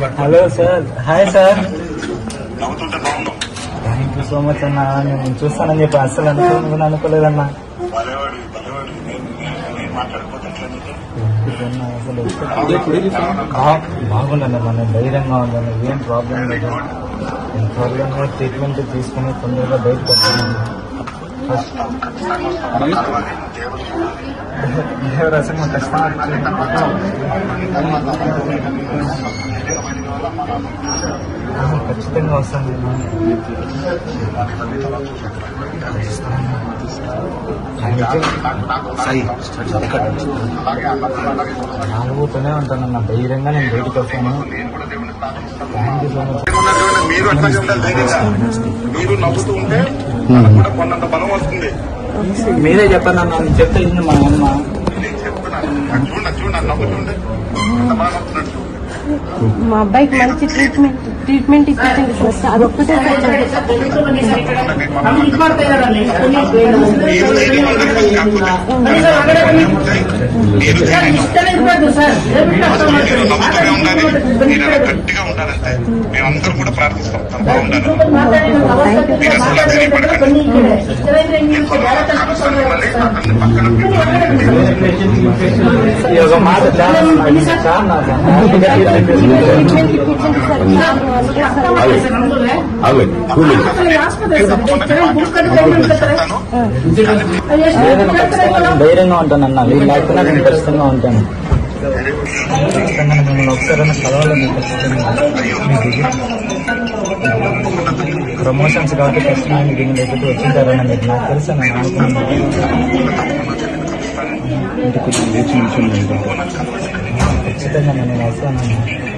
Hello sir hi sir నవ్వుతుంటే బాగున్నావు thank you so much అన్న నేను చూస్తానని చెప్పి అస్సలు అనుకోను అనుకోలేదన్నా భలేవాడు భలేవాడు నేను నేను- నేను మాట్లాడిపోతే ఎట్లా నీకు? ఇదన్నా అసలు బా- బాగుందండి మన ధైర్యంగా ఉందండి ఏం ప్రాబ్లం లేదు నేను త్వరగా ట్రీట్మెంట్ తీసుకుని తొందరగా బయటకు వస్తానండి ఫస్ట్ ఎవరు అసలు కష్టం ఖచ్చితంగా వస్తాను నాలుగుతూనే ఉంటాను నా ధైర్యంగా నేను బయటకు వస్తాను థ్యాంక్ యూ సో మచ్ ఉన్నటువంటి మీరు అట్లాగే ఉండాలి ధైర్యంగా మీరు నవ్వుతూ ఉంటే మనకు కూడా కొన్నంత బలం వస్తుంది మీరే చెప్పండి అన్న నేను చెప్తే ఇన్ని మా అమ్మ నేను చెప్తున్నాను నాకు చూడండి చూడండి నాకు నవ్వుతుంటే ఎంత బాగా నవ్వుతున్నట్టు మా అబ్బాయికి మంచి ట్రీట్మెంట్ ట్రీట్మెంట్ ఇప్పించండి సార్ అదొక్కటే మీరు ధైర్యంగా ఉండాలి కాకపోతే మీరు ధైర్యంగా మీరు నవ్వుతూనే ఉండాలి మీరు అలా గట్టిగా ఉండాలంటే మేమందరం కూడా ప్రార్థిస్తాం తను బాగుండాలి మీరు అసలు ఆశ్చర్యపడకండి అవసరం మళ్ళీ అతన్ని పక్కన పెట్టుకోండి ఈ ఒక మాట చాలా చాలా నాకు ట్రీట్మెంట్ ఇప్పించండి సార్ నాలుగు వందలు సార్ లేదన్నా ఖచ్చితంగా నేను ధైర్యంగా ఉంటాను అన్న వీళ్ళు లేకపోయినా నేను ఖచ్చితంగా ఉంటాను ఖచ్చితంగా మిమ్మల్ని ఒకసారైనా కలవాలని ఖచ్చితంగా ప్రమోషన్స్ కాబట్టి ఖచ్చితంగా దీని దగ్గరికి వచ్చింటారని మీరు నాకు తెలుసు నేను అనుకున్నాను ఖచ్చితంగా నేను వస్తాను